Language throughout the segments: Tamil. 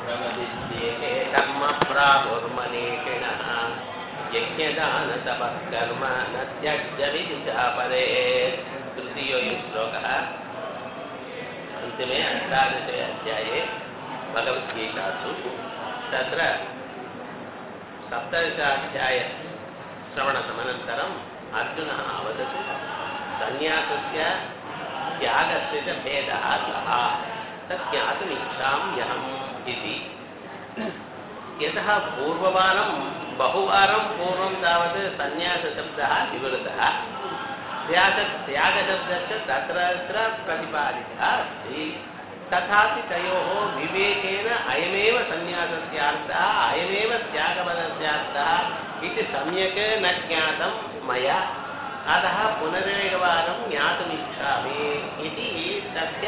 दोषवदित्येके कर्मप्राहुर्मनीषिणः यज्ञदानतपः कर्म न त्यज्यमिति चापरे तृतीयोऽयं श्लोकः अन्तिमे अष्टादशे अध्याये भगवद्गीतासु तत्र सप्तदशाध्याय श्रवणसमनन्तरम् अर्जुनः अवदत् सन्न्यासस्य त्यागस्य च भेदः कः तत् ज्ञातुमिच्छामि अहम् इति यतः पूर्ववारं बहुवारं पूर्वं तावत् सन्न्यासशब्दः विवृतः त्याग त्यागशब्दस्य तत्र तत्र प्रतिपादितः अस्ति तथापि तयोः विवेकेन अयमेव सन्न्यासस्यार्थः अयमेव त्यागपदस्यार्थः इति सम्यक् न ज्ञातं मया अतः पुनरेकवारं ज्ञातुमिच्छामि इति तस्य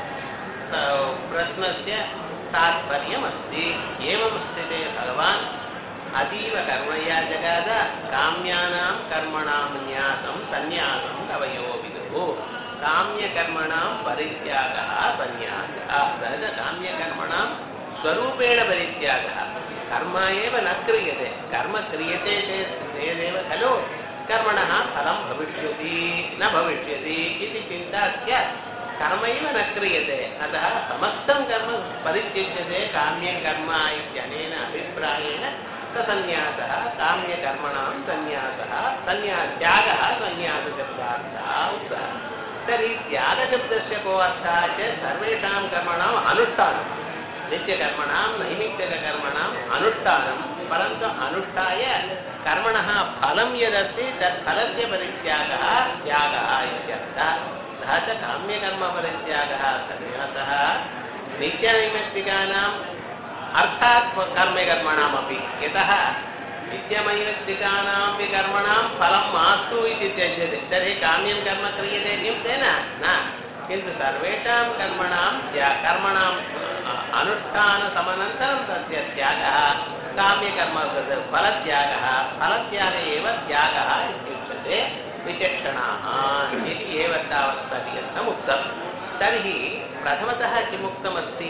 प्रश्नस्य तात्पर्यमस्ति एवं स्थिते भगवान् अतीव कर्मया जगाद काम्यानां कर्मणां न्यासं सन्न्यासं कवयो विदुः काम्यकर्मणां परित्यागः सन्न्यासः सः काम्यकर्मणां स्वरूपेण परित्यागः कर्म एव न क्रियते कर्म क्रियते चेत् चेदेव खलु कर्मणः फलं भविष्यति न भविष्यति इति चिन्ता स्यात् कर्मैव न क्रियते अतः समस्तं कर्म परित्यज्यते काम्यकर्म इत्यनेन अभिप्रायेण सन्न्यासः काम्यकर्मणां सन्न्यासः सन्न्या त्यागः सन्न्यासशब्दार्थः उक्तः तर्हि त्यागशब्दस्य को अर्थः चेत् सर्वेषां कर्मणाम् अनुष्ठानं नित्यकर्मणां नैमित्तिककर्मणाम् अनुष्ठानं परन्तु अनुष्ठाय कर्मणः फलं यदस्ति तत् फलस्य परित्यागः त्यागः इत्यर्थः सः च काम्यकर्मपरित्यागः सन्न्यासः नित्यनैमित्तिकानाम् अर्थात् कर्म्यकर्मणामपि यतः नित्यमैमित्तिकानामपि कर्मणां फलं मास्तु इति त्यज्यते तर्हि काम्यं कर्म क्रियते किं तेन न किन्तु सर्वेषां कर्मणां त्या कर्मणाम् अनुष्ठानसमनन्तरं तस्य त्यागः काम्यकर्म फलत्यागः फलत्याग एव त्यागः इत्युच्यते विचक्षणाः इति एव तावत् पर्यन्तम् उक्तं तर्हि प्रथमतः किमुक्तमस्ति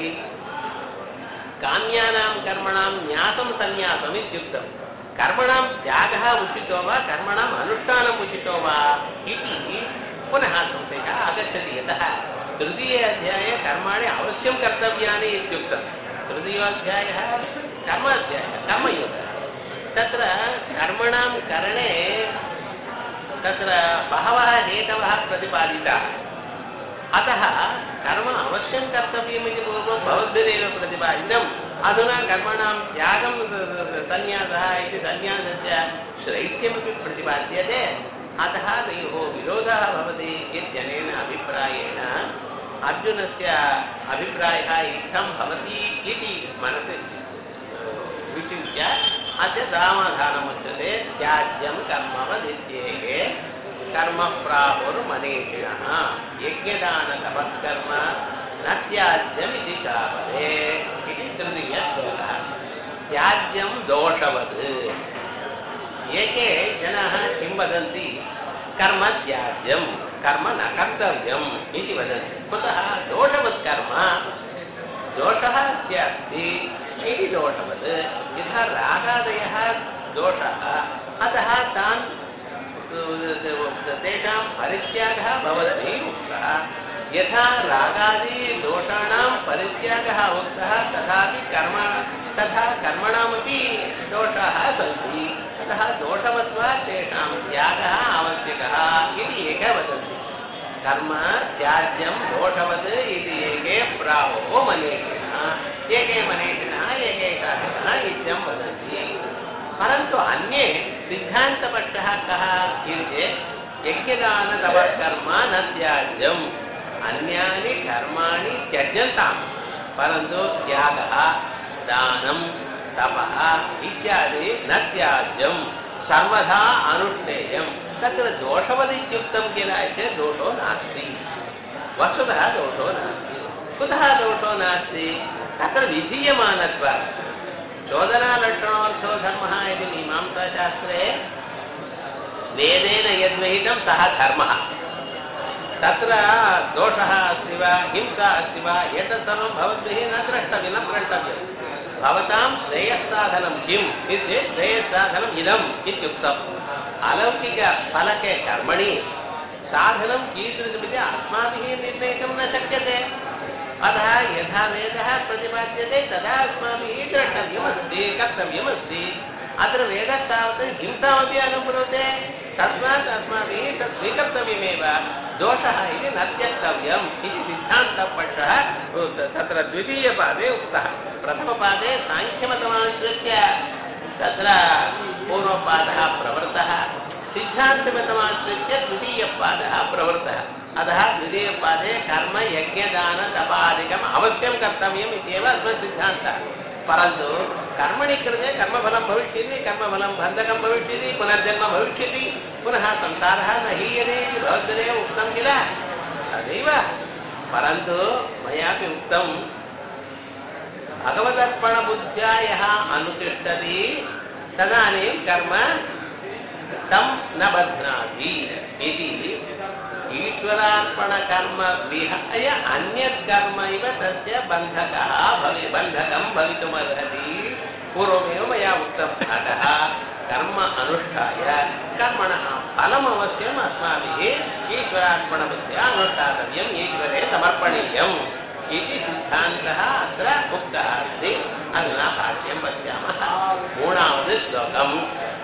काम्यानां कर्मणां न्यासं सन्न्यासम् इत्युक्तं कर्मणां त्यागः उचितो वा कर्मणाम् अनुष्ठानम् उचितो वा इति पुनः संशयः आगच्छति यतः तृतीये अध्याये कर्माणि अवश्यं कर्तव्यानि इत्युक्तं तृतीयोऽध्यायः कर्माध्यायः कर्मयोगः तत्र कर्मणां करणे तत्र बहवः हेतवः प्रतिपादिताः अतः कर्म अवश्यं कर्तव्यमिति पूर्वं भवद्भिरेव प्रतिपादितम् अधुना कर्मणां त्यागं सन्न्यासः इति सन्न्यासस्य श्रैत्यमपि प्रतिपाद्यते अतः तयोः विरोधः भवति इत्यनेन अभिप्रायेण अर्जुनस्य अभिप्रायः इत्थं भवति इति मनसि विचिन्त्य अद्य समाधानमुच्यते त्याज्यं कर्मवदित्येके कर्म प्राहुर्मनीषिणः यज्ञदानतपःकर्म न त्याज्यमिति चापरे इति तृतीयश्लोकः त्याज्यं दोषवत् एके जनाः किं वदन्ति कर्म त्याज्यं कर्म न कर्तव्यम् इति वदन्ति कुतः दोषवत् कर्म दोषः अस्य अस्ति इति दोषवत् यथा रागादयः दोषः अतः तान् तेषां परित्यागः भवति उक्तः यथा रागादिदोषाणां परित्यागः उक्तः तथापि कर्म तथा कर्मणामपि दोषाः सन्ति अतः दोषवत्वात् तेषां त्यागः आवश्यकः इति एकः वदन्ति कर्म त्याज्यं दोषवत् इति एके प्रावो मनीषिणः एके मनीषिणः एके शासनः इत्यं वदन्ति परन्तु अन्ये सिद्धान्तपक्षः कः इति चेत् यज्ञदानतपःकर्म न त्याज्यम् अन्यानि कर्माणि त्यज्यन्तां परन्तु त्यागः दानं तपः इत्यादि न त्याज्यं सर्वदा अनुष्ठेयं तत्र दोषवदित्युक्तं किल चेत् दोषो नास्ति वस्तुतः दोषो नास्ति कुतः दोषो नास्ति तत्र विधीयमानत्वात् चोदनालक्षणोऽर्थो धर्मः इति मीमांसाशास्त्रे वेदेन यद्विहितं सः धर्मः तत्र दोषः अस्ति वा हिंसा अस्ति वा एतत् सर्वं भवद्भिः न द्रष्टव्यं न प्रष्टव्यं भवतां श्रेयस्साधनं किम् इति श्रेयस्साधनम् इदम् इत्युक्तम् अलौकिकफलके कर्मणि साधनं कीदृशमिति अस्माभिः निर्णेतुं न शक्यते अतः यथा वेदः प्रतिपाद्यते तदा अस्माभिः द्रष्टव्यमस्ति कर्तव्यमस्ति अत्र वेदः तावत् हिंसामपि अनुकुरुते तस्मात् अस्माभिः तत् स्वीकर्तव्यमेव दोषः इति न त्यक्तव्यम् इति सिद्धान्तपक्षः तत्र द्वितीयपादे उक्तः प्रथमपादे साङ्ख्यमतमाश्रित्य तत्र पूर्वपादः प्रवृत्तः सिद्धान्तमतमाश्रित्य द्वितीयपादः प्रवृत्तः अतः द्वितीयपादे कर्म यज्ञदान तपादिकम् अवश्यं कर्तव्यम् इत्येव अस्मत् सिद्धान्तः परन्तु कर्मणि कृते कर्मफलं भविष्यति कर्मफलं बन्धकं भविष्यति पुनर्जन्म भविष्यति पुनः संसारः न हीयते इति भवद्भिरेव उक्तं किल तदेव परन्तु मयापि उक्तं भगवदर्पणबुद्ध्या यः अनुतिष्ठति तदानीं कर्म तं न बध्नाति इति ईश्वरार्पणकर्म विहाय अन्यत् कर्म इव तस्य बन्धकः भवि बन्धकं भवितुमर्हति पूर्वमेव मया उक्तम् अतः कर्म अनुष्ठाय कर्मणः फलम् अवश्यम् अस्माभिः ईश्वरार्पणबुद्ध्या अनुष्ठातव्यम् ईश्वरे समर्पणीयम् इति सिद्धान्तः अत्र उक्तः अस्ति अधुना भाष्यं पश्यामः மூணாவது ஸ்லோகம்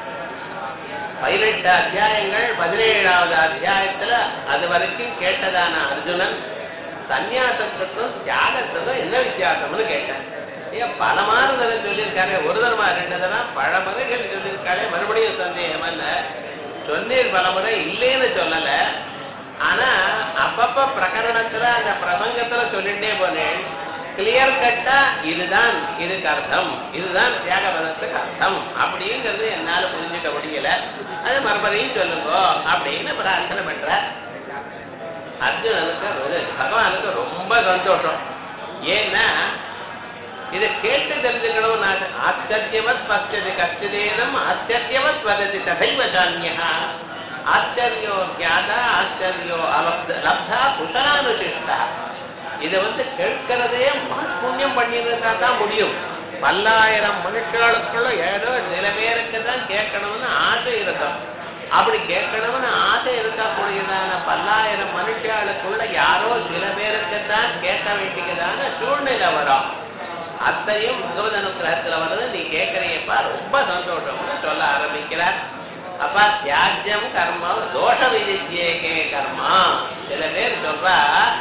பதினெட்டு அத்தியாயங்கள் பதினேழாவது அத்தியாயத்துல அது வரைக்கும் கேட்டதான அர்ஜுனன் சந்நியாசத்துக்கும் தியாகத்துக்கும் என்ன வித்தியாசம்னு கேட்டேன் ஏன் பல மாறுதலை சொல்லியிருக்காரு ஒரு தரமா ரெண்டு தரம் பல முறைகள் சொல்லியிருக்காளே மறுபடியும் சந்தேகம் அல்ல சொன்னீர் பல முறை இல்லைன்னு சொல்லல ஆனா அப்பப்ப பிரகரணத்துல அந்த பிரசங்கத்துல சொல்லிட்டே போனேன் கிளியர் கட்டா இதுதான் இதுக்கு அர்த்தம் இதுதான் தியாக பதத்துக்கு அர்த்தம் அப்படிங்கிறது என்னால புரிஞ்சுக்க முடியல அது மறுபடியும் சொல்லுங்க அப்படின்னு பிரார்த்தனை பண்ற அர்ஜுனனுக்கு ஒரு பகவானுக்கு ரொம்ப சந்தோஷம் ஏன்னா இதை கேட்டு தெரிஞ்சுக்கணும் நான் ஆச்சரியவத் பச்சது கச்சிதேனம் ஆச்சரியவத் வததி ததைவ ஜான்யா ஆச்சரியோ ஜாதா ஆச்சரியோ அலப்த லப்தா குசலானுசிஷ்டா இதை வந்து கேட்கிறதே புண்ணியம் பண்ணியிருந்தா தான் முடியும் பல்லாயிரம் மனுஷர்களுக்குள்ள ஏதோ சில பேருக்கு தான் கேட்கணும்னு ஆசை இருக்கும் அப்படி கேட்கணும்னு ஆசை இருக்கக்கூடியதான பல்லாயிரம் மனுஷர்களுக்குள்ள யாரோ சில பேருக்கு தான் கேட்க வேண்டியதான சூழ்நிலை வரும் அத்தையும் பகவத் அனுகிரகத்துல வர்றது நீ கேட்கறியப்பா ரொம்ப சந்தோஷம்னு சொல்ல ஆரம்பிக்கிறார் அப்பா தியாஜ்யம் கர்மம் தோஷ விதித்தியேகே கர்மா சில பேர் சொல்றா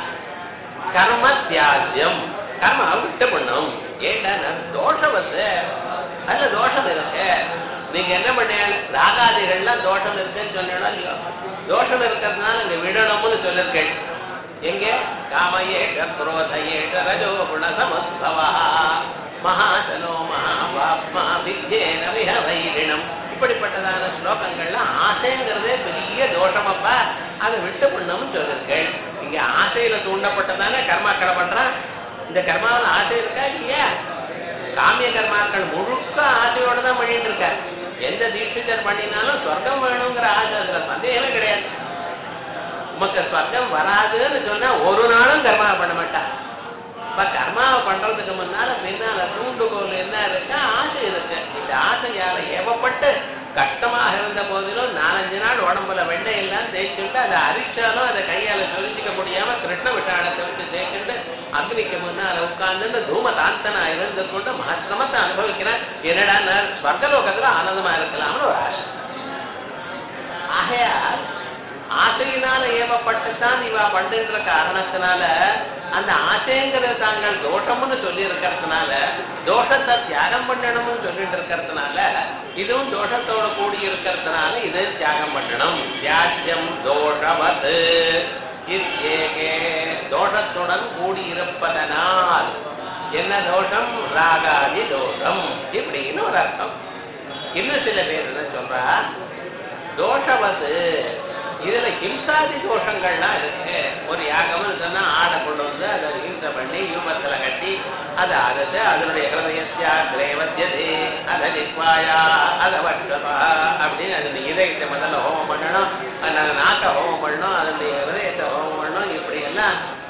கர்ம தியாஜ்யம் கர்ம விட்டு பண்ணும் ஏண்டா தோஷம் வந்து அதுல தோஷம் இருக்கு நீங்க என்ன பண்ணீங்க ராகாதிகள்லாம் தோஷம் இருக்குன்னு சொன்னா இல்லையோ தோஷம் இருக்கிறதுனால இங்க விடணும்னு சொல்லிருக்கேன் எங்க காமயேஷ குரோதயேஷ ரஜோ குண சமஸ்தவா மகாசனோ மகாபாப்மா வித்யேன விஹ வைரிணம் இப்படிப்பட்டதான ஸ்லோகங்கள்லாம் ஆசைங்கிறதே பெரிய தோஷமப்பா அதை விட்டு பண்ணணும்னு சொல்லிருக்கேன் இங்க ஆசையில தூண்டப்பட்டதானே கர்மாக்களை பண்றான் இந்த கர்மாவில் ஆசை இருக்கா இல்லையா காமிய கர்மாக்கள் முழுக்க ஆசையோட தான் பண்ணிட்டு இருக்கார் எந்த தீட்சிதர் பண்ணினாலும் சொர்க்கம் வேணுங்கிற ஆசை அதுல சந்தேகமே கிடையாது உமக்கு சொர்க்கம் வராதுன்னு சொன்னா ஒரு நாளும் கர்மாவை பண்ண மாட்டான் இப்ப கர்மாவை பண்றதுக்கு முன்னால பின்னால தூண்டுகோல் என்ன இருக்கு ஆசை இருக்கு இந்த ஆசையால ஏவப்பட்டு கஷ்டமாக இருந்த போதிலும் நாலஞ்சு நாள் உடம்புல வெண்ணெய் எல்லாம் தேய்ச்சுட்டு அதை அரிச்சாலும் அதை கையால சொல்லிக்க முடியாம கிருஷ்ண விஷாலத்தை வச்சு தேய்ச்சுட்டு அக்னிக்கு முன்னால உட்கார்ந்து தூம தாந்தனா இருந்து கொண்டு மகசிரமத்தை அனுபவிக்கிறேன் என்னடா நான் ஸ்வர்கலோகத்துல ஆனந்தமா இருக்கலாம்னு ஒரு ஆசை ஆகையால் ஆசையினால ஏவப்பட்டுத்தான் இவ பண்ற காரணத்தினால அந்த ஆசைங்கிறத தாங்கள் தோஷம்னு சொல்லி இருக்கிறதுனால தோஷத்தை தியாகம் பண்ணணும்னு சொல்லிட்டு இருக்கிறதுனால இதுவும் தோஷத்தோட கூடி இருக்கிறதுனால இது தியாகம் பண்ணணும் தியாஜ்யம் தோஷவது இத்யேகே தோஷத்துடன் கூடி இருப்பதனால் என்ன தோஷம் ராகாதி தோஷம் இப்படின்னு ஒரு அர்த்தம் இன்னும் சில பேர் என்ன சொல்றா தோஷவது இதுல ஹிம்சாதி தோஷங்கள்லாம் இருக்கு ஒரு யாகம்னு சொன்னா ஆடை கொண்டு வந்து அதை ஹிம்சை பண்ணி யூபத்துல கட்டி அது அறுத்து அதனுடைய ஹிருதயத்தியா கிரேவத்தியது அதை நிற்பாயா அதை வட்டப்பா அப்படின்னு அதனுடைய இதயத்தை முதல்ல ஹோமம் பண்ணணும் அதனால நாக்க ஹோமம் பண்ணணும் அதனுடைய ஹிருதயத்தை ஹோமம் பண்ணணும் இப்படி எல்லாம்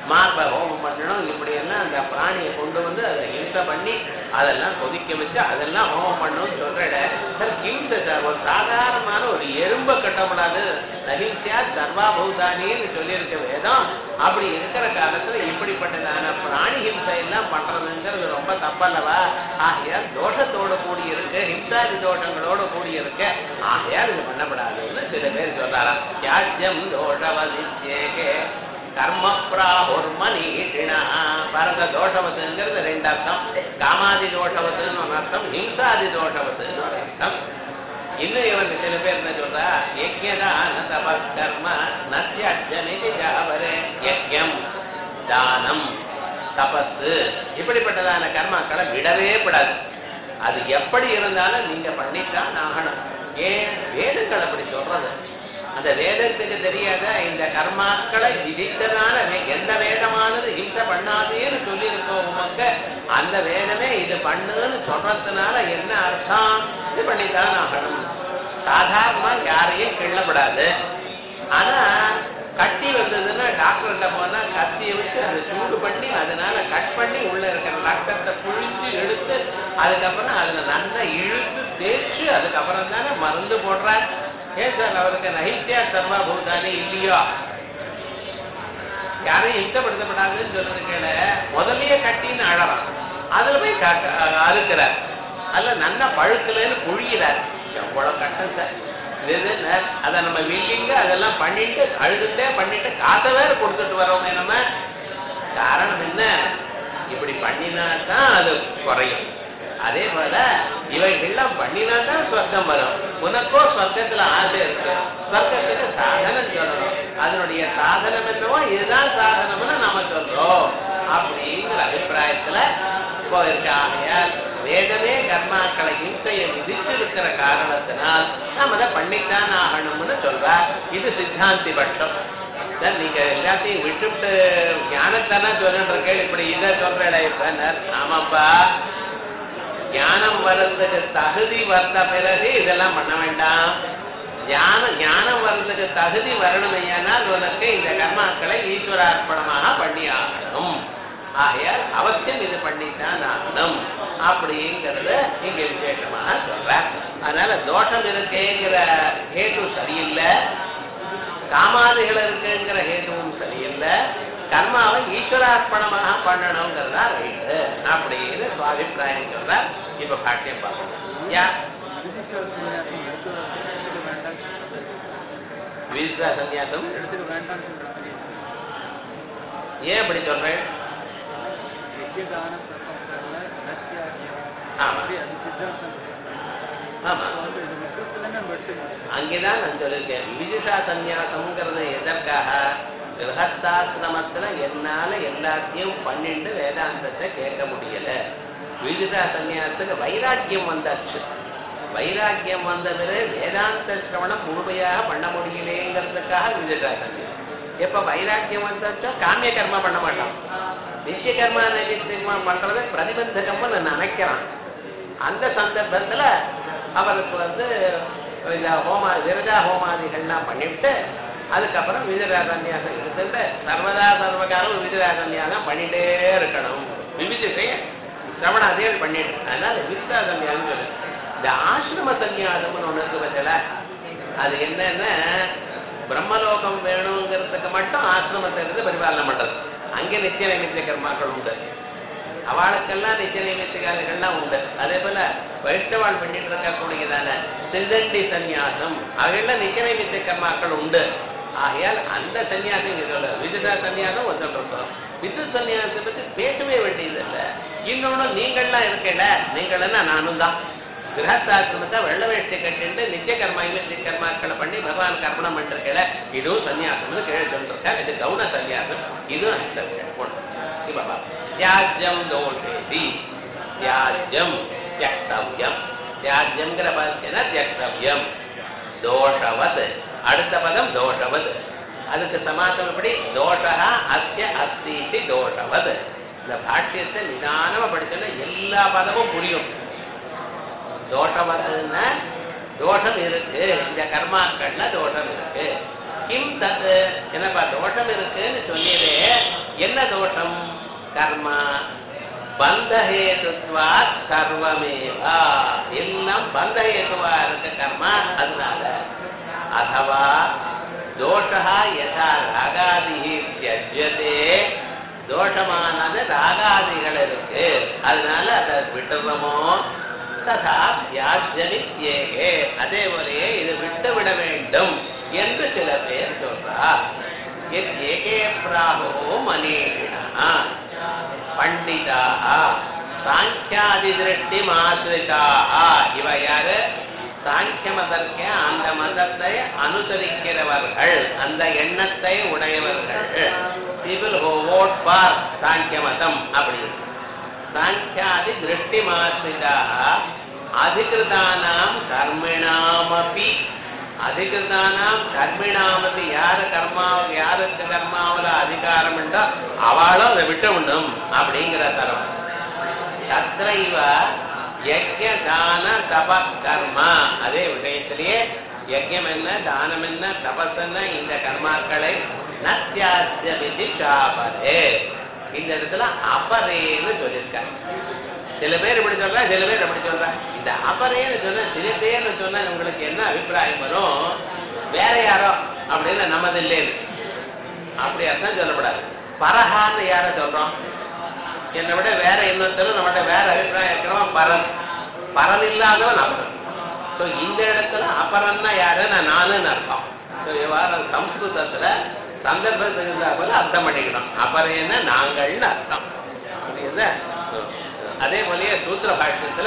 மார்பை ஹோமம் பண்ணணும் இப்படி எல்லாம் அந்த பிராணியை கொண்டு வந்து அதை ஹிம்சை பண்ணி அதெல்லாம் கொதிக்க வச்சு அதெல்லாம் ஹோமம் பண்ணணும்னு சொல்றேன் சார் ஹிம்சை சார் ஒரு சாதாரணமான ஒரு எறும்பை கட்டப்படாது அஹிம்சையா சர்வாபூதானின்னு சொல்லியிருக்க வேதம் அப்படி இருக்கிற காலத்துல இப்படிப்பட்டதான பிராணி ஹிம்சை எல்லாம் பண்றதுங்கிறது ரொம்ப தப்பல்லவா ஆகையால் தோஷத்தோடு கூடி இருக்கு ஹிம்சாதி தோஷங்களோடு கூடி இருக்க ஆகையால் இது பண்ணப்படாதுன்னு சில பேர் சொல்றாராம் யாஜ்யம் தோஷவதிச்சேகே கர்ம பிராஹுர்மனீஷிணா பரத தோஷவத்துங்கிறது ரெண்டு அர்த்தம் காமாதி தோஷவத்துன்னு ஒரு அர்த்தம் ஹிம்சாதி தோஷவத்துன்னு ஒரு அர்த்தம் இன்னும் இவன் சில பேர் என்ன சொல்றா யஜ்யதான தபஸ்கர்ம நத்தியஜனிதி ஜாவரே யஜ்யம் தானம் தபஸு இப்படிப்பட்டதான கர்மாக்களை விடவே விடாது அது எப்படி இருந்தாலும் நீங்க பண்ணித்தான் ஆகணும் ஏன் வேதங்கள் அப்படி சொல்றது அந்த வேதத்துக்கு தெரியாத இந்த கர்மாக்களை விதித்ததான வே- எந்த வேதமானது ஹிம்சை பண்ணாதேன்னு சொல்லியிருக்கோம் உமக்கு அந்த வேதமே இது பண்ணுன்னு சொல்றதுனால என்ன அர்த்தம் இது பண்ணித்தான் ஆகணும் சாதாரணமா யாரையும் கிள்ளப்படாது ஆனா கட்டி வந்ததுன்னா டாக்டர்கிட்ட போனா கத்தியை வச்சு அதை சூடு பண்ணி அதனால கட் பண்ணி உள்ள இருக்கிற ரத்தத்தை புழிஞ்சு எடுத்து அதுக்கப்புறம் அதுல நல்லா இழுத்து தேய்ச்சு அதுக்கப்புறம் தானே மருந்து போடுறார் ஏன் சார் அவருக்கு நைத்தியா சர்வா பூதானி இல்லையோ யாரையும் இஷ்டப்படுத்தப்படாதுன்னு சொல்றது கேள முதல்லயே கட்டின்னு அழறான் அதுல போய் க- அ- அறுக்கிறார் அதுல நல்லா பழுக்கலன்னு புழிகிறார் எவ்வளவு கஷ்டம் சார் இது என்ன அதை நம்ம வில்லிங்க அதெல்லாம் பண்ணிட்டு அழுதுட்டே பண்ணிட்டு காசை வேற கொடுத்துட்டு வரோமே நம்ம காரணம் என்ன இப்படி பண்ணினா தான் அது குறையும் அதே போல இவைகள்லாம் பண்ணினா தான் சொர்க்கம் வரும் உனக்கோ சொர்க்கத்துல ஆசை இருக்கு சொர்க்கத்துக்கு சாதனம் சொல்லணும் அதனுடைய சாதனம் என்னவோ இதுதான் சாதனம்னு நாம சொல்றோம் அப்படிங்கிற அபிப்பிராயத்துல போயிருக்காகையால் வேதமே கர்மாக்களை ஹிம்சையை விதிச்சிருக்கிற காரணத்தினால் நாம் அதை பண்ணித்தான் ஆகணும்னு சொல்றா இது சித்தாந்தி பட்சம் சார் நீங்க எல்லாத்தையும் விட்டுவிட்டு ஞானத்தானே சொல்லிட்டு இருக்கேன் இப்படி இதை சொல்றேன் இப்ப ஆமாப்பா ஞானம் வர்றதுக்கு தகுதி வந்த பிறகு இதெல்லாம் பண்ண வேண்டாம் ஞானம் ஞானம் வர்றதுக்கு தகுதி வரணும் ஐயானால் உனக்கு இந்த கர்மாக்களை ஈஸ்வரார்ப்பணமாக பண்ணி ஆகணும் ஆகையால் அவசியம் இது பண்ணித்தான் ஆகணும் அப்படிங்கிறத இங்க விசேஷமாக சொல்ற அதனால தோஷம் இருக்கேங்கிற ஹேது சரியில்லை காமாதிகள் இருக்குங்கிற ஹேதுவும் சரியில்லை கர்மாவை ஈஸ்வரார்ப்பணமாக பண்ணணுங்கிறதா ரைட்டு அப்படின்னு சுவாபிப்பிராயம் சொல்றார் இப்ப பாட்டியம் பார்க்கணும் யா விசிதா சந்நியாசம் எடுத்துக்க வேண்டாம்னு சொல்றாங்க ஏன் அப்படி சொல்றேன் யஜ்யதானம் பிரபஞ்சம்ல நத்தியாகியம். ஆமா. அப்படி அது சித்தாந்தம் ஆமா அப்ப வந்து இது விசுவத்துல நம்ம எடுத்துக்கணும் அங்கேதான் நான் சொல்லியிருக்கேன் விதிஷா சந்நியாசம்ங்கிறது எதற்காக கிரகஸ்தாசிரமத்துல என்னால எல்லாத்தையும் பண்ணிட்டு வேதாந்தத்தை கேட்க முடியல விதிஷா சந்நியாசத்துக்கு வைராக்கியம் வந்தாச்சு வைராக்கியம் வந்த பிறகு வேதாந்த சிரவணம் முழுமையாக பண்ண முடியலேங்கிறதுக்காக விதிஷா சந்நியாசம் எப்ப வைராக்கியம் வந்தாச்சோ காமிய கர்மா பண்ண மாட்டான் நித்திய கர்மா நைத்தியமா பண்றது பிரதிபந்தகம்னு நான் நினைக்கிறான் அந்த சந்தர்ப்பத்துல அவருக்கு வந்து இந்த ஹோமா விரஜா ஹோமாதிகள்லாம் பண்ணிவிட்டு அதுக்கப்புறம் விதிரா சன்னியாசம் இருந்துட்டு சர்வதா சர்வகாலம் விதிரா சன்னியாசம் பண்ணிட்டே இருக்கணும் விவிதிசை சிரவணாதிகள் பண்ணிட்டு அதனால விதிரா சன்னியாசம் சொல்லு இந்த ஆசிரம சன்னியாசம்னு ஒண்ணு இருக்கு பட்சல அது என்னன்னா பிரம்மலோகம் வேணுங்கிறதுக்கு மட்டும் ஆசிரமத்தை இருந்து பரிபாலனை பண்றது அங்கே நித்திய நைமித்திய கர்மாக்கள் உண்டு அவளுக்கெல்லாம் நித்திய நைமித்திகாரங்கள்லாம் உண்டு அதே போல வைஷ்ணவாள் பண்ணிட்டு இருக்கக்கூடியதான சிந்தண்டி சந்நியாசம் அவையெல்லாம் நித்திய நைமித்திய கர்மாக்கள் உண்டு ஆகையால் அந்த சன்னியாசம் இங்க சொல்ல விதுதா சன்னியாசம் ஒரு சொல்றோம் வித்து சன்னியாசத்தை பத்தி பேசவே வேண்டியது இல்லை இன்னொன்னு நீங்கள்லாம் இருக்கல நீங்கள்னா நானும் தான் கிரகஸ்தாசிரமத்தை வெள்ள வேஷ்டி கட்டிட்டு நித்திய கர்மா நித்திய கர்மாக்களை பண்ணி பகவான் கர்மணம் பண்ணிருக்கல இதுவும் சன்னியாசம்னு கீழே சொல்லிருக்கேன் இது கவுன சன்னியாசம் இதுவும் அனுசரிக்கேன் ஒண்ணு இப்ப பா. தியாஜ்யம் தோஷேதி தியாஜ்யம் தியக்தவ்யம் தியாஜ்யங்கிற பதத்தினா தியக்தவ்யம் தோஷவத் அடுத்த பதம் தோஷவத் அதுக்கு சமாசம் எப்படி தோஷா அஸ்ய அஸ்தீதி தோஷவத் இந்த பாஷ்யத்தை நிதானமா படிச்சோன்னா எல்லா பதமும் புரியும் தோஷவத்துன்னா தோஷம் இருக்கு இந்த கர்மாக்கள்ல தோஷம் இருக்கு கிம் தத் என்னப்பா தோஷம் இருக்குன்னு சொல்லியதே என்ன தோஷம் கர்மா பந்தஹேதுவா சர்வமேவா எல்லாம் பந்தஹேதுவா இருக்க கர்மா அதனால அதவா தோஷா யதா ராகாதி தியஜ்யதே தோஷமானது ராகாதிகள் இருக்கு அதனால அதை விட்டுறமோ ததா தியாஜனித்யேகே அதே போலயே இது விட்டு விட வேண்டும் என்று சில பேர் சொல்றார் எத் ஏகே பிராகோ மனீஷிணா பண்டிதாக சாங்கியாதி திருஷ்டி மாசிரிதாக இவ யாரு சாங்கிய மதத்தை அந்த மதத்தை அனுசரிக்கிறவர்கள் அந்த எண்ணத்தை உடையவர்கள் சிவில் ஓட் பார் சாங்கிய மதம் அப்படி சாங்கியாதி திருஷ்டி மாசிரிதாக அதிகிருதானாம் கர்மிணாமபி அதிகிருதானாம் கர்மிணாமதி யாரு கர்மா யாருக்கு கர்மாவில அதிகாரம் உண்டோ அவளும் அதை விட்டு உண்டும் அப்படிங்கிற தரம் தத்ரைவ யஜ்ய தான தப கர்மா அதே விஷயத்திலேயே யஜ்யம் என்ன தானம் என்ன தபஸ் என்ன இந்த கர்மாக்களை நத்தியாசியமிதி சாபரே இந்த இடத்துல அபரேன்னு சொல்லியிருக்காங்க சில பேர் இப்படி சொல்றா சில பேர் அப்படி சொல்றா இந்த அபரேன்னு சொன்ன சில பேர்னு சொன்னா உங்களுக்கு என்ன அபிப்பிராயம் வரும் வேற யாரோ அப்படின்னு நமது இல்லைன்னு அப்படி அர்த்தம் சொல்லப்படாது பரஹான்னு யார சொல்றோம் என்னை விட வேற இன்னொருத்தரும் நம்மகிட்ட வேற அபிப்பிராயம் இருக்கிறவன் பரன் பரன் இல்லாதவன் அபரன் ஸோ இந்த இடத்துல அபரன்னா யாருன்னா நானுன்னு அர்த்தம் ஸோ விவகாரம் சம்ஸ்கிருதத்துல சந்தர்ப்பத்துக்கு இருந்தா போல அர்த்தம் பண்ணிக்கணும் அபரேன்னா நாங்கள்னு அர்த்தம் புரியுதா அதே போலயே சூத்திர பாஷ்யத்துல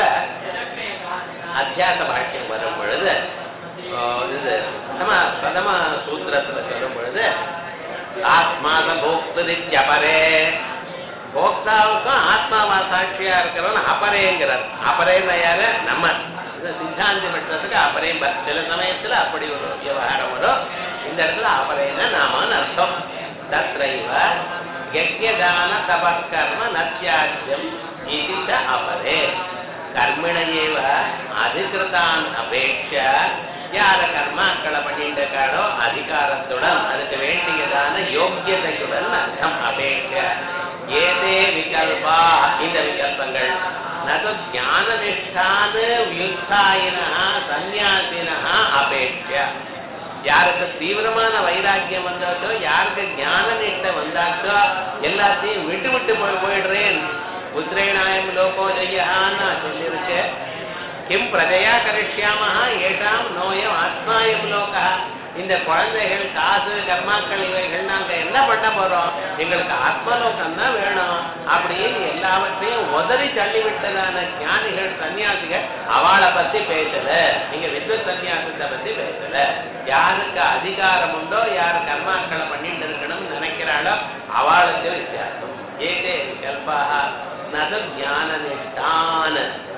அத்தியாச பாஷ்யம் வரும் பொழுது ஆஹ் இது பிரதம பிரதம சூத்திரத்துல சொல்லும் பொழுது ஆத்மாத போக்தித்யபரே போக்தாவுக்கும் ஆத்மாவா சாட்சியா இருக்கிறவன் அபரேங்கிறார் அபரேன்னு யாரு நம்ம இது சித்தாந்தி பட்சத்துக்கு அபரே ப- சில சமயத்துல அப்படி ஒரு விவகாரம் வரும் இந்த இடத்துல அபரேன நாமன்னு அர்த்தம் தத்ரைவ யஜ்யதான தபஸ்கர்ம நத்தியாஜ்யம் இது ச அபரே கர்மிண ஏவ அதிகிருதான் அபேட்ச யார கர்மாக்களை பண்ணிட்டு இருக்காரோ அதிகாரத்துடன் அதுக்கு வேண்டியதான யோக்கியதையுடன் அர்த்தம் அபேட்ச ஏதே விகல்பா இந்த விகல்பங்கள் நது ஞான நிஷ்டான வியுத்தாயின சந்நியாசின அபேட்ச யாருக்கு தீவிரமான வைராக்கியம் வந்தாச்சோ யாருக்கு ஞான நிஷ்டை வந்தாச்சோ எல்லாத்தையும் விட்டு விட்டு போய் போயிடுறேன் உத்ரேணாயம் லோகோ ஜெயான்னு சொல்லியிருக்கு கிம் பிரஜையா கரிஷ்யாமஹா ஏஷாம் நோயம் ஆத்மாயம் லோகா இந்த குழந்தைகள் காசு கர்மாக்கள் இவைகள் நாங்க என்ன பண்ண போறோம் எங்களுக்கு ஆத்மலோகம் தான் வேணும் அப்படின்னு எல்லாவற்றையும் உதறி தள்ளிவிட்டதான ஞானிகள் சன்னியாசிகள் அவளை பத்தி பேசல நீங்க வித்வத் சன்னியாசத்தை பத்தி பேசல யாருக்கு அதிகாரம் உண்டோ யார் கர்மாக்களை பண்ணிட்டு இருக்கணும்னு நினைக்கிறாளோ அவளுக்கு வித்தியாசம் ஏதே கல்பாக நது ஞான நிஷ்டான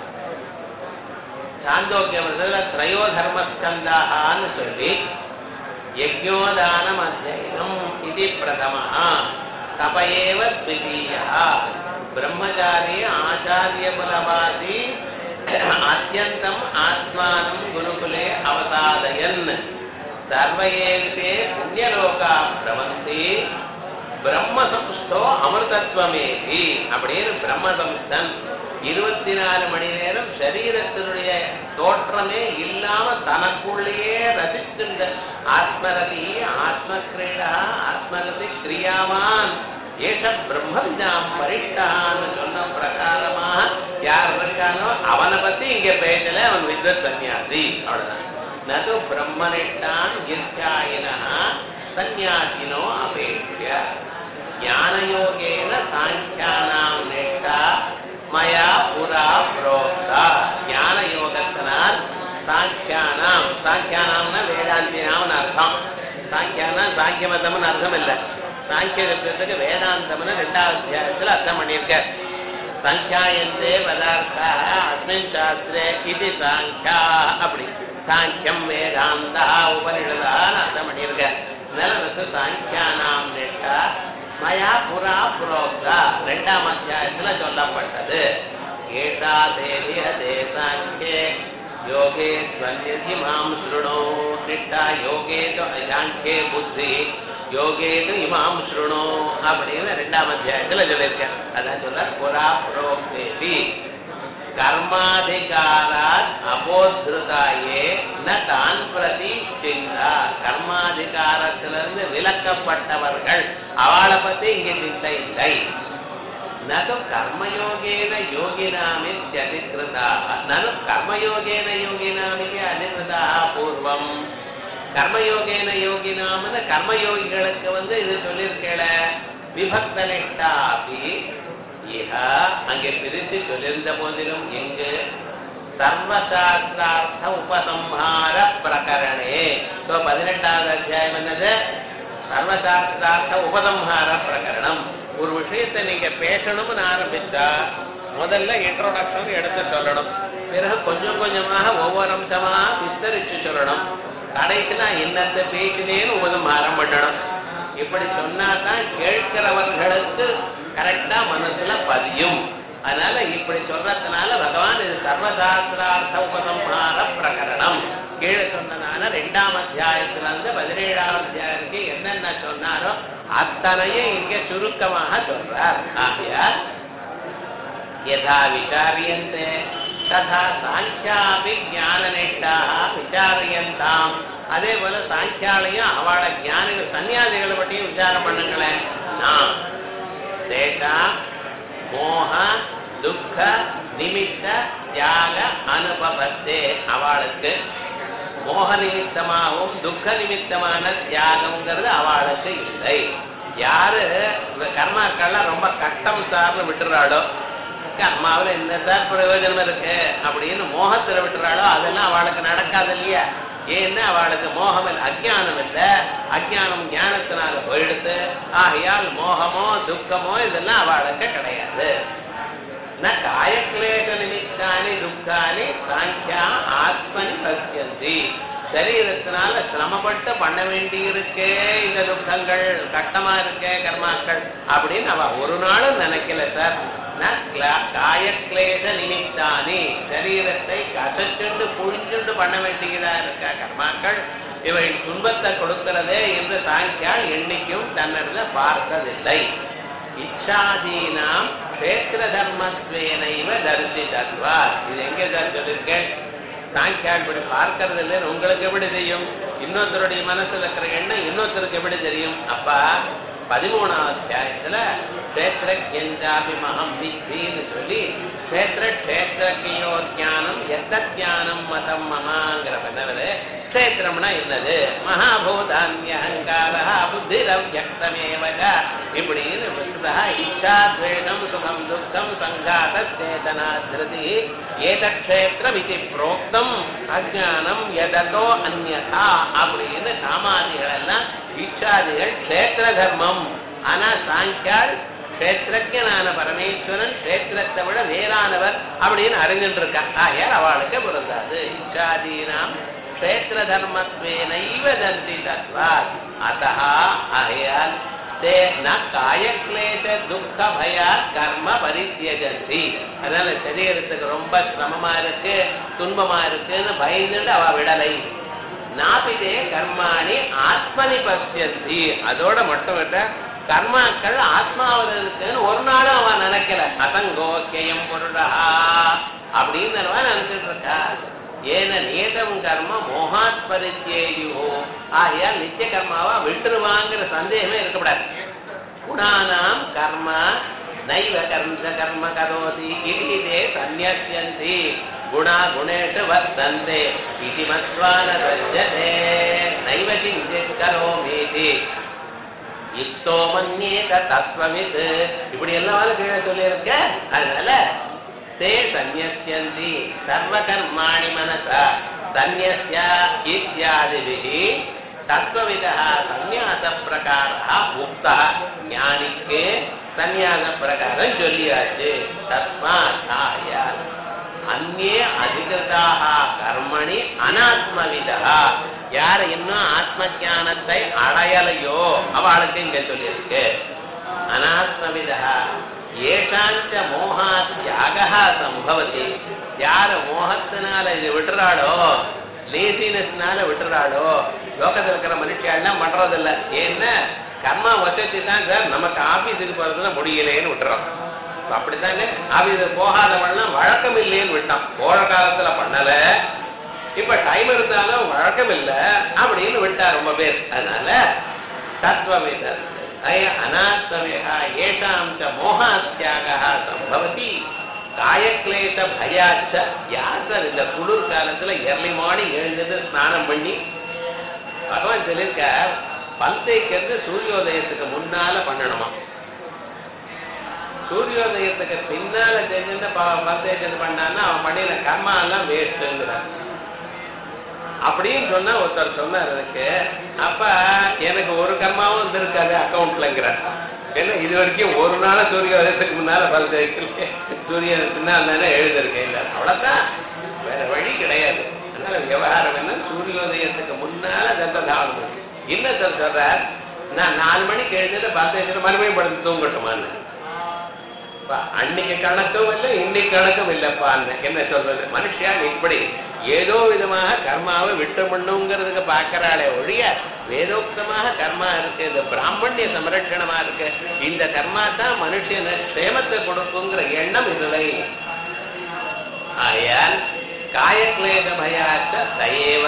சாந்தோக்கியவர்கள் திரையோ தர்மஸ்கந்தான்னு சொல்லி யஜ்ஞோதானம் அத்தியனம் இது பிரதம தபையேவ த்விதீய பிரம்மச்சாரி ஆச்சாரிய பலவாதி அத்தியந்தம் ஆத்மானம் குருகுலே அவசாதயன் சர்வயேதே புண்ணியலோகா பிரவந்தி பிரம்மசம்ஸ்தோ அமிர்தத்வமேதி அப்படின்னு பிரம்மசம்ஸ்தன் இருபத்தி நாலு மணி நேரம் சரீரத்தினுடைய தோற்றமே இல்லாம தனக்குள்ளேயே ரசிக்கின்ற ஆத்மரதி ஆத்மக்கிரீடா ஆத்மரதி கிரியாவான் ஏஷ பிரம்மவிதாம் பரிஷ்டான்னு சொன்ன பிரகாரமாக யார் இருக்கானோ அவனை பத்தி இங்க பேசல அவன் வித்வத் சன்னியாசி அவ்வளவுதான் நது பிரம்மனிஷ்டான் இத்தியாயினா சந்நியாசினோ அபேட்சிய ஞானயோகேன சாங்கியானாம் நிஷ்டா மயா புரா புரோக்தா ஞான யோகத்தினால் சாங்கியானாம் சாங்கியானாம்னா வேதாந்தினாம்னு அர்த்தம் சாங்கியானா சாங்கிய மதம்னு அர்த்தம் இல்லை சாங்கிய சப்தத்துக்கு வேதாந்தம்னு ரெண்டாவது அத்தியாயத்தில் அர்த்தம் பண்ணியிருக்கார் சங்கியாயந்தே பதார்த்தா அஸ்மின் சாஸ்திரே இது சாங்கியா அப்படி சாங்கியம் வேதாந்தா உபனிஷதான்னு அர்த்தம் பண்ணியிருக்கார் நிலவசு சாங்கியானாம் நிஷ்டா மயா புரா புரோக்தா ரெண்டாம் அத்தியாயத்துல சொல்லப்பட்டது ஏஷா தேவி ஹதே சாங்கியே யோகே ஸ்வன்யதி மாம் ஸ்ருணோ நிஷ்டா யோகே து சாங்கியே புத்தி யோகேது இமாம் ஸ்ருணு அப்படின்னு ரெண்டாம் அத்தியாயத்துல சொல்லியிருக்கேன் அதான் சொல்ற புறா புரோக்தேதி கர்மாதிகாராத் அபோத்ருதாயே ந தான் பிரதி சிந்தா கர்மாதிகாரத்திலிருந்து விலக்கப்பட்டவர்கள் அவளை பத்தி இங்க சிந்தை இல்லை நது கர்மயோகேன யோகினாமித்யதிகிருதா நனு கர்மயோகேன யோகினாமிக்கு அதிகிருதா பூர்வம் கர்மயோகேன யோகினாம்னு கர்மயோகிகளுக்கு வந்து இது சொல்லியிருக்கேள விபக்தனிஷ்டாபி இஹ அங்கே பிரித்து சொல்லியிருந்த போதிலும் எங்கு சர்வசாஸ்திரார்த்த உபசம்ஹார பிரகரணே ஸோ பதினெட்டாவது அத்தியாயம் என்னது சர்வசாஸ்திரார்த்த உபசம்ஹார பிரகரணம் ஒரு விஷயத்தை நீங்க பேசணும்னு ஆரம்பிச்சா முதல்ல இன்ட்ரோடக்ஷன் எடுத்து சொல்லணும் பிறகு கொஞ்சம் கொஞ்சமாக ஒவ்வொரு அம்சமா விஸ்தரிச்சு சொல்லணும் கடைசியில் என்னத்தை பேசினேன்னு உபசம்ஹாரம் பண்ணணும் இப்படி சொன்னாதான் கேட்கிறவர்களுக்கு கரெக்டா மனசுல பதியும் அதனால இப்படி சொல்றதுனால பகவான் இது சர்வசாஸ்திரார்த்த உபசம்ஹார பிரகரணம் கீழே சொன்னதான ரெண்டாம் அத்தியாயத்துல இருந்து பதினேழாம் அத்தியாயத்துக்கு என்னென்ன சொன்னாரோ அத்தனையும் இங்க சுருக்கமாக சொல்றார் ஆகையால் யதா விசாரியந்தே ததா சாங்கியாபி ஞானநிஷ்டாக விசாரியந்தாம் அதே போல சாங்கியாலையும் அவளை ஞானிகள் சன்னியாசிகளை பற்றியும் விசாரம் பண்ணுங்களேன் நான் தேஷா மோக துக்க நிமித்த தியாக அனுபவத்தே அவளுக்கு மோக நிமித்தமாகவும் துக்க நிமித்தமான தியாகம்ங்கிறது அவளுக்கு இல்லை யாரு இந்த கர்மாக்கள்லாம் ரொம்ப கஷ்டம் சார்னு விட்டுறாளோ கர்மாவில் என்ன சார் பிரயோஜனம் இருக்கு அப்படின்னு மோகத்துல விட்டுறாளோ அதெல்லாம் அவளுக்கு நடக்காது இல்லையா ஏன்னா அவளுக்கு மோகம் இல்லை அஜானம் இல்லை அஜானம் ஞானத்தினால போயிடுத்து ஆகையால் மோகமோ துக்கமோ இதெல்லாம் அவளுக்கு கிடையாது ந காயக்லேஷ நிமித்தானி துக்கானி சாங்கியா ஆத்மனி பசியந்தி சரீரத்தினால சிரமப்பட்டு பண்ண வேண்டி இருக்கே இந்த துக்கங்கள் கஷ்டமா இருக்கே கர்மாக்கள் அப்படின்னு அவ ஒரு நாளும் நினைக்கல சார் ந கிளா- காயக்லேஷ நிமித்தானி சரீரத்தை கசச்சுண்டு புழிஞ்சுண்டு பண்ண வேண்டியதா இருக்க கர்மாக்கள் இவை துன்பத்தை கொடுக்கிறதே என்று சாங்கியால் என்னைக்கும் தன்னிடத்துல பார்த்ததில்லை இச்சாதீனாம் கஷேத்திர தர்மத்வேனைவ தரிசிதத்வா இது எங்க சார் சொல்லியிருக்கேன் சாங்கியால் இப்படி பார்க்கறது இல்லைன்னு உங்களுக்கு எப்படி தெரியும் இன்னொருத்தருடைய மனசுல இருக்கிற எண்ணம் இன்னொருத்தருக்கு எப்படி தெரியும் அப்பா பதிமூணாவது அத்தியாயத்துல கஷேத்திரஜாபி மகம் வித்தின்னு சொல்லி கஷேத்திர கஷேத்திரக்கையோ ஞானம் எத்த ஞானம் மதம் மமாங்கிற பண்ணவது கஷேத்திரம்னா என்னது மகாபூதான்யஹங்கார புத்திரவ்யக்தமேவக இப்படின்னு விசுதா இச்சா துவேஷம் சுகம் துக்கம் சங்காத சேதனா திருதி ஏதக்ஷேத்திரம் இது புரோக்தம் அஜானம் எதோ அந்யதா அப்படின்னு காமாதிகள் எல்லாம் இச்சாதிகள் கஷேத்திர தர்மம் ஆனா சாங்கியால் கஷேத்திரஜனான பரமேஸ்வரன் கஷேத்திரத்தை விட வேறானவர் அப்படின்னு அறிஞ்சுட்டு இருக்கா ஆகையால் அவளுக்கு பொருந்தாது இச்சாதீனாம் கஷேத்திர தர்மத்வேனைவ தந்தி தத்வாத் அத்தः ஆகையால் தே ந காயக்லேஷ துக்க பயா கர்ம பரித்தியஜந்தி அதனால சரீரத்துக்கு ரொம்ப சிரமமா இருக்கு துன்பமா இருக்குன்னு பயந்துட்டு அவ விடலை நாபிதே கர்மாணி ஆத்மனி பசியந்தி அதோட மட்டும் இல்ல கர்மாக்கள் ஆத்மாவில் இருக்குன்னு ஒரு நாளும் அவன் நினைக்கல அசங்கோக்கியம் பொருடா அப்படின்னு அவன் நினைச்சிட்டு இருக்கா ஏன நியதம் கர்ம மோகாத் பரித்தியோ ஆகையால் நித்திய கர்மாவா விட்டுருவாங்கிற சந்தேகமே இருக்கக்கூடாது குணானாம் கர்ம நைவ கர்ம கர்ம கரோதி இதே சந்நியசியந்தி குணா குணேஷு வர்த்தந்தே இது மத்வான சஜ்ஜதே நைவ கிஞ்சித் கரோமீதி இத்தோ மன்யேத தத்வவித் இப்படி எல்லாம் கீழே சொல்லியிருக்க அதனால தே சந்நியசியந்தி சர்வ கர்மாணி மனசா சந்நியஸ்ய இத்தியாதிபிஹி தத்துவவிதா சந்நியாச பிரகாரா உக்தா ஞானிக்கு சந்நியாச பிரகாரம் சொல்லியாச்சு தஸ்மாத் ஆயால் அந்நே அதிகிருதாக கர்மணி அனாத்மவிதா யார் இன்னும் ஆத்ம ஞானத்தை அடையலையோ அவளுக்கு இங்க சொல்லியிருக்கு அனாத்மவிதா ஏஷாஞ்ச மோகா தியாக சம்பவதி யார் மோகத்தினால இது விடுறாளோ லேசினஸ்னால விட்டுறாளோ லோகத்தில் இருக்கிற மனுஷியாள்லாம் பண்றதில்ல ஏன்னா கர்மா வசதி தான் சார் நமக்கு ஆபீஸுக்கு போறதுல முடியலேன்னு விட்டுறோம் இப்ப அப்படித்தானே ஆபீஸுக்கு போகாதவன்லாம் வழக்கம் இல்லைன்னு விட்டான் போற காலத்துல பண்ணல இப்ப டைம் இருந்தாலும் வழக்கம் இல்ல அப்படின்னு விட்டா ரொம்ப பேர் அதனால தத்துவவேத அய அநாத்மவேகா ஏஷாம் ச மோகாத்தியாக சம்பவதி காயக்லேச பயாச்ச யார் சார் இந்த குளிர் காலத்துல எர்லி மார்னிங் எழுந்தது ஸ்நானம் பண்ணி பகவான் சொல்லியிருக்க பல் தேய்க்கிறது சூரியோதயத்துக்கு முன்னால பண்ணணுமா சூரியோதயத்துக்கு பின்னால செஞ்சுட்டு ப- பல் தேய்ச்சது பண்ணான்னா அவன் பண்ணின கர்மா எல்லாம் வேஸ்ட்டுங்கிறான் அப்படின்னு சொன்னா ஒருத்தர் சொன்னார் எனக்கு அப்ப எனக்கு ஒரு கர்மாவும் வந்திருக்காது அக்கௌண்ட்லங்கிறார் ஏன்னா இது வரைக்கும் ஒரு நாள் சூரியோதயத்துக்கு முன்னால பல் தேய்க்கல சூரியன் பின்னால் தானே எழுதிருக்கேன் இல்லை அவ்வளவுதான் வேற வழி கிடையாது அதனால விவகாரம் என்ன சூரியோதயத்துக்கு முன்னால தந்ததாகணும் இல்ல சார் சொல்றார் நான் நாலு மணிக்கு எழுதிட்டு பல் தேய்ச்சிட்டு மறுபடியும் படுத்து தூங்கட்டுமான்னு அப்ப அன்னைக்கு கணக்கும் இல்லை இன்னைக்கு கணக்கும் இல்லப்பா என்ன சொல்றது மனுஷன் இப்படி ஏதோ விதமாக கர்மாவை விட்டு பண்ணுங்கிறதுக்கு பார்க்கறாளே ஒழிய வேதோக்தமாக கர்மா இருக்கு இந்த பிராமணிய சம்ரட்சணமா இருக்கு இந்த கர்மா தான் மனுஷன க்ஷேமத்தை கொடுக்குங்கிற எண்ணம் இல்லை ஆயால் காயக்லேத பயாச்ச தயேவ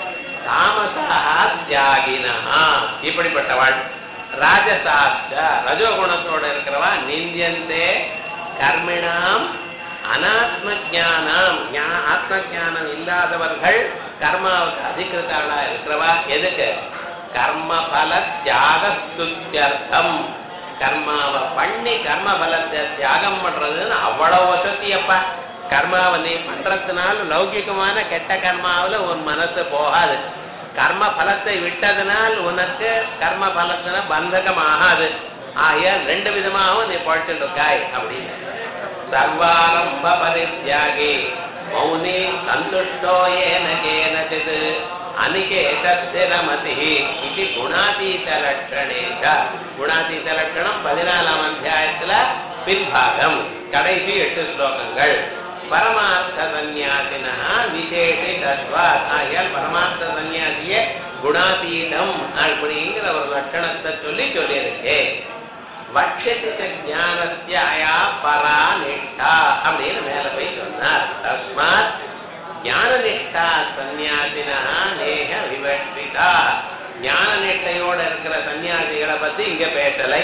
தாமசா தியாகினா இப்படிப்பட்டவாள் ராஜசாஸ்த ரஜோகுணத்தோட இருக்கிறவா நிந்தியந்தே கர்மிணாம் அனாத்ம ஜானம் ஆத்ம ஜானம் இல்லாதவர்கள் கர்மாவுக்கு அதிகிருத்தாளா இருக்கிறவா எதுக்கு கர்ம பல தியாக ஸ்துத்யர்த்தம் கர்மாவை பண்ணி கர்ம பலத்தை தியாகம் பண்றதுன்னு அவ்வளவு வசதியப்பா கர்மாவை நீ பண்றதுனால லௌகிகமான கெட்ட கர்மாவுல உன் மனசு போகாது கர்ம பலத்தை விட்டதனால் உனக்கு கர்ம பலத்தின பந்தகம் ஆகாது ஆகிய ரெண்டு விதமாகவும் நீ பழச்சுட்டு இருக்காய் அப்படின்னு சர்வாரம்ப பரித்யாகி மௌனி சந்துஷ்டோ ஏன கேனச்சித் அனிகேதஸ்திரமதி இது குணாதீத லட்சணேஷ குணாதீத லட்சணம் பதினாலாம் அத்தியாயத்துல பின்பாகம் கடைசி எட்டு ஸ்லோகங்கள் பரமார்த்த சந்நியாசினா விசேஷி தத்வாத் ஆகியால் பரமார்த்த சந்நியாசிய குணாதீதம் அப்படிங்கிற ஒரு லட்சணத்தை சொல்லி சொல்லியிருக்கேன் வட்சதி ஞானஸ்யாயா பரா நிஷ்டா அப்படின்னு மேல போய் சொன்னார் தஸ்மாத் ஞான நிஷ்டா சந்நியாசினா நேக விவட்சிதா ஞான நிஷ்டையோட இருக்கிற சன்னியாசிகளை பத்தி இங்க பேசலை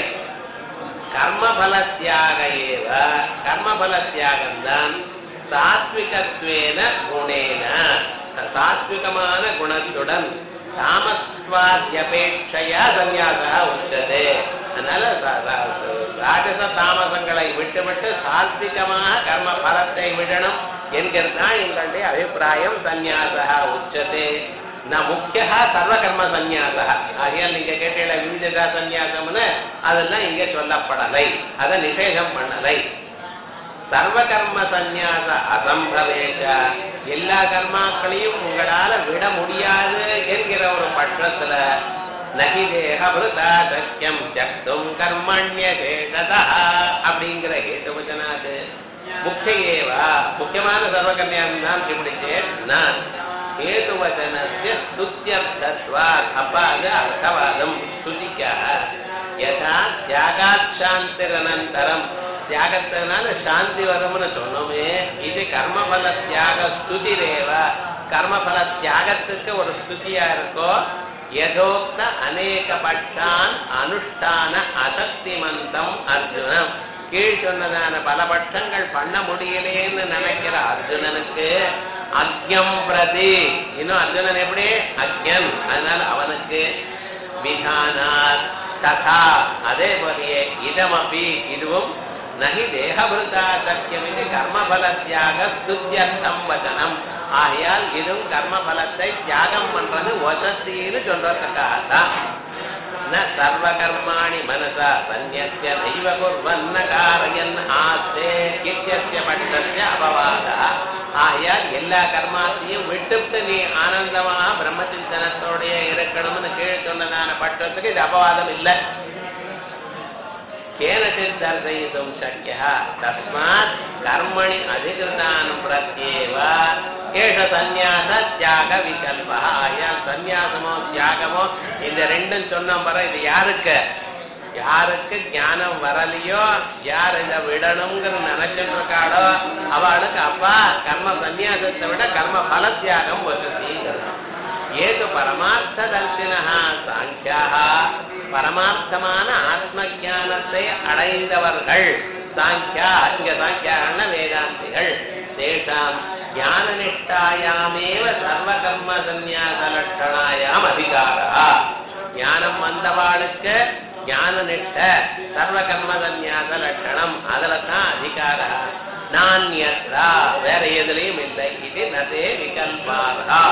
கர்மபல தியாக ஏவ கர்மபல தியாகம்தான் சாத்விகத்வேன குணேன சாத்விகமான குணத்துடன் தாமஸ்வாத்யபேட்சையா சந்நியாசா உச்சதே அதனால ச- ச- ராஜச தாமசங்களை விட்டுவிட்டு சாத்விகமாக கர்ம பலத்தை விடணும் என்கிறது தான் எங்களுடைய அபிப்பிராயம் சந்நியாசா உச்சதே ந முக்கியா சர்வ கர்ம சந்நியாசா ஆகையால் நீங்க கேட்டீங்களா விவிதா சந்நியாசம்னு அதெல்லாம் இங்க சொல்லப்படலை அதை நிஷேதம் பண்ணலை சர்வ கர்ம சந்நியாச அசம்பவேஷ எல்லா கர்மாக்களையும் உங்களால விட முடியாது என்கிற ஒரு பட்சத்துல நகி தேகபிருதா சக்கியம் சக்தும் கர்மண்ய சேஷதா அப்படிங்கிற ஹேதுவச்சனாது முக்கியேவா முக்கியமான சர்வ கல்யாணம் தான் இப்படிச்சேன் நான் ஹேதுவச்சனஸ்ய ஸ்துத்யர்த்தத்வாத் அப்ப அது அர்த்தவாதம் ஸ்துதிக்காக யதா தியாகாட்சாந்திரனந்தரம் தியாகத்தினால சாந்தி வரும்னு சொன்னோமே இது கர்மபல தியாக ஸ்துதிரேவ கர்மபல தியாகத்துக்கு ஒரு ஸ்துதியா இருக்கோ யதோக்த அநேக பட்சான் அனுஷ்டான அசக்திமந்தம் அர்ஜுனம் கீழ் சொன்னதான பல பட்சங்கள் பண்ண முடியலேன்னு நினைக்கிற அர்ஜுனனுக்கு அக்யம் பிரதி இன்னும் அர்ஜுனன் எப்படி அக்யன் அதனால அவனுக்கு விதானாத் ததா அதே போலயே இதமபி இதுவும் நகி தேகபிருதா சக்கியம் இது கர்மபல தியாக ஸ்துத்தியர்த்தம் வச்சனம் ஆகையால் இதுவும் கர்மபலத்தை தியாகம் பண்றது வசத்தின்னு சொல்றதுக்காகத்தான் ந சர்வ கர்மாணி மனசா சந்நியஸ்ய தெய்வ குர்வன்ன காரயன் ஆஸ்தே இத்தியஸ்ய பட்சஸ்ய அபவாதா ஆகையால் எல்லா கர்மாத்தையும் விட்டுவிட்டு நீ ஆனந்தமா பிரம்மச்சிந்தனத்தோடய இருக்கணும்னு கீழ் சொன்னதான பட்சத்துக்கு இது அபவாதம் இல்லை கேனச்சித் தர்சயித்தும் சக்கியா தஸ்மாத் கர்மணி அதிகிருதான் பிரத்யேவ ஏஷ சந்நியாச தியாக விகல்பா ஏன் சந்நியாசமோ தியாகமோ இந்த ரெண்டும் சொன்னோம் வர இது யாருக்கு யாருக்கு ஞானம் வரலையோ யார் இதை விடணுங்கிற நினைச்சிட்டு இருக்காளோ அவளுக்கு அப்பா கர்ம சந்நியாசத்தை விட கர்ம பல தியாகம் வசதி ஏது பரமார்த்த தர்சினா சாங்கியாக பரமார்த்தமான ஆத்ம ஞானத்தை அடைந்தவர்கள் சாங்கியா இங்க சாங்கியான வேதாந்திகள் தேசாம் ஞான நிஷ்டாயாமேவ சர்வ கர்ம சந்நியாச லட்சணாயாம் அதிகாரா ஞானம் வந்தவாளுக்கு ஞான நிஷ்ட சர்வ கர்ம சந்நியாச லட்சணம் அதுல தான் அதிகாரா நானியத்ரா வேற எதுலயும் இல்லை இது நதே விகல்பாரா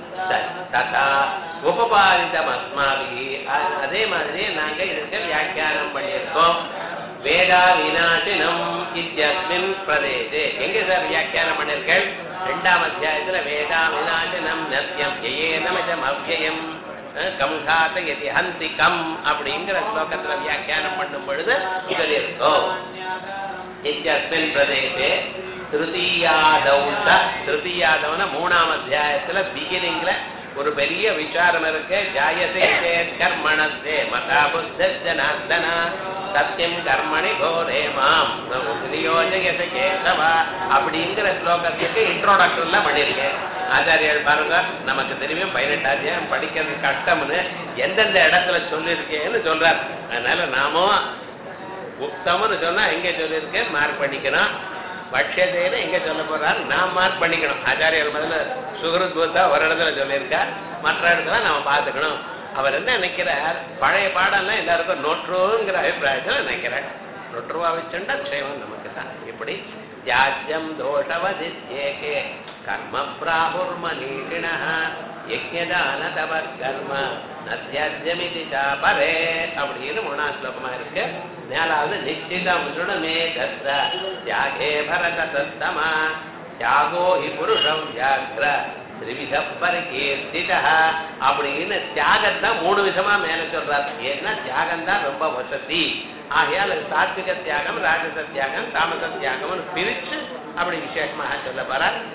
ததா உபபாதிதம் அஸ்மாவி அதே மாதிரி நாங்க இதுக்கு வியாக்கியானம் பண்ணியிருக்கோம் வேதா விநாசினம் இத்தியஸ்மின் பிரதேசே எங்க சார் வியாக்கியானம் பண்ணிருக்கேன் ரெண்டாம் அத்தியாயத்துல வேதா விநாசினம் நத்தியம் ஏ நமஜம் அவ்யயம் கம்காத்த எதி ஹந்தி கம் அப்படிங்கிற ஸ்லோகத்துல வியாக்கியானம் பண்ணும் பொழுது சொல்லியிருக்கோம் இத்தியஸ்மின் பிரதேசே திருத்தீயாதவுட திருத்தீயாதவன மூணாம் அத்தியாயத்துல பிகினிங்ல ஒரு பெரிய விசாரம் இருக்கு ஜாயசே சேத் கர்மணஸ்தே மதா புத்த ஜனார்தனா சத்தியம் கர்மணி கோரே மாம் நியோஜயச கேசவா அப்படிங்கிற ஸ்லோகத்துக்கு இன்ட்ரோடக்ஷன்ல பண்ணியிருக்கேன் ஆச்சாரியர் பாருங்க நமக்கு தெரியும் பதினெட்டு அத்தியாயம் படிக்கிறது கஷ்டம்னு எந்தெந்த இடத்துல சொல்லியிருக்கேன்னு சொல்றார் அதனால நாமும் உத்தமன்னு சொன்னா எங்க சொல்லியிருக்கேன் மார்க் பண்ணிக்கணும் பட்சத்தையில எங்க சொல்ல போறாரு நான் மார்க் பண்ணிக்கணும் ஆச்சாரியர் முதல்ல சுகருத் பூத்தா ஒரு இடத்துல சொல்லியிருக்கார் மற்ற இடத்துல நாம பார்த்துக்கணும் அவர் என்ன நினைக்கிறார் பழைய பாடம்லாம் எல்லாருக்கும் நோற்றுங்கிற அபிப்பிராயத்துல நினைக்கிறார் நொற்றுவா வச்சுண்டா க்ஷேமம் நமக்கு தான் இப்படி தியாஜ்யம் தோஷவதித்யேகே கர்ம பிராபுர்மனீஷிண யஜ்யதான தவ கர்ம நத்தியாஜ்யமிதி பரே அப்படின்னு மூணாம் ஸ்லோகமா இருக்கு மேலாவது நிச்சிதம் சுடுமே தத்த தியாகே பரத சத்தமா தியாகோ ஹி புருஷம் வியாக்ர திரிவித பரிகீர்த்திதா அப்படின்னு தியாகத்தான் மூணு விதமா மேல சொல்றாரு ஏன்னா தியாகம் தான் ரொம்ப வசதி ஆகையால் சாத்விக தியாகம் ராஜச தியாகம் தாமச தியாகம்னு பிரிச்சு அப்படி விசேஷமாக சொல்ல போறார்